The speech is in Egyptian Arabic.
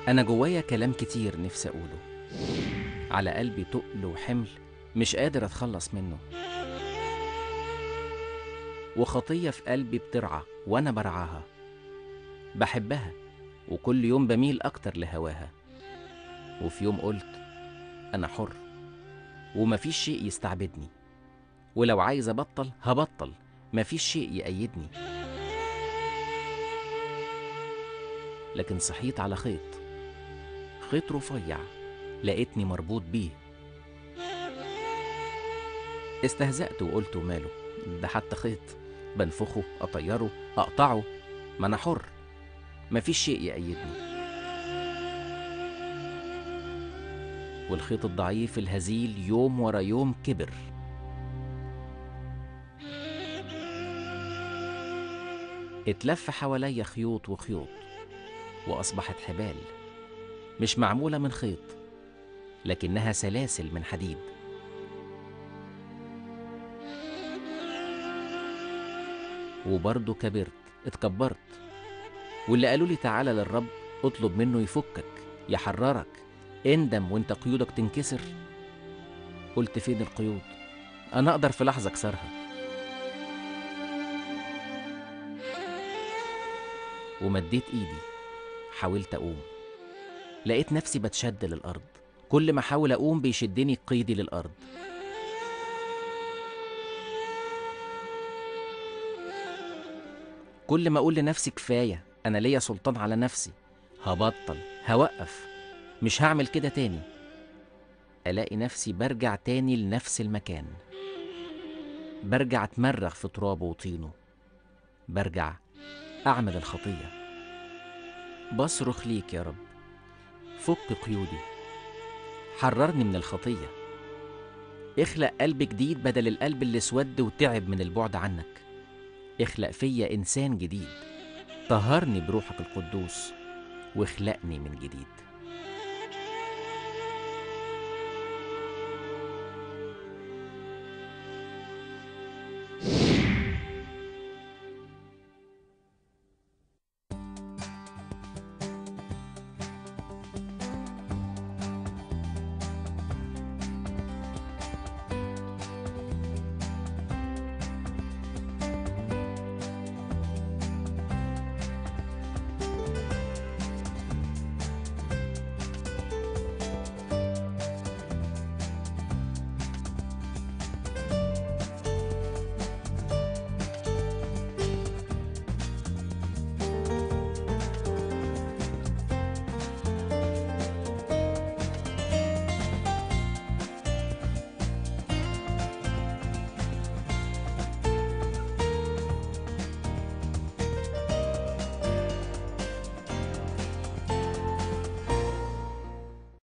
أنا جوايا كلام كتير نفسي أقوله على قلبي تقل وحمل مش قادر أتخلص منه وخطية في قلبي بترعى وأنا برعاها بحبها وكل يوم بميل أكتر لهواها وفي يوم قلت أنا حر ومفيش شيء يستعبدني ولو عايز أبطل هبطل مفيش شيء يأيدني لكن صحيت على خيط خيط رفيع لقيتني مربوط بيه استهزأت وقلت ماله ده حتى خيط بنفخه أطيره أقطعه ما أنا حر مفيش شيء يأيدني والخيط الضعيف الهزيل يوم ورا يوم كبر اتلف حواليا خيوط وخيوط وأصبحت حبال مش معمولة من خيط لكنها سلاسل من حديد وبرضه كبرت اتكبرت واللي قالوا لي تعالى للرب اطلب منه يفكك يحررك اندم وانت قيودك تنكسر قلت فين القيود انا اقدر في لحظه اكسرها ومديت ايدي حاولت اقوم لقيت نفسي بتشد للارض كل ما احاول اقوم بيشدني قيدي للارض كل ما اقول لنفسي كفايه انا ليا سلطان على نفسي هبطل هوقف مش هعمل كده تاني الاقي نفسي برجع تاني لنفس المكان برجع اتمرغ في ترابه وطينه برجع اعمل الخطيه بصرخ ليك يا رب فك قيودي حررني من الخطيه اخلق قلب جديد بدل القلب اللي اسود وتعب من البعد عنك اخلق فيا انسان جديد طهرني بروحك القدوس واخلقني من جديد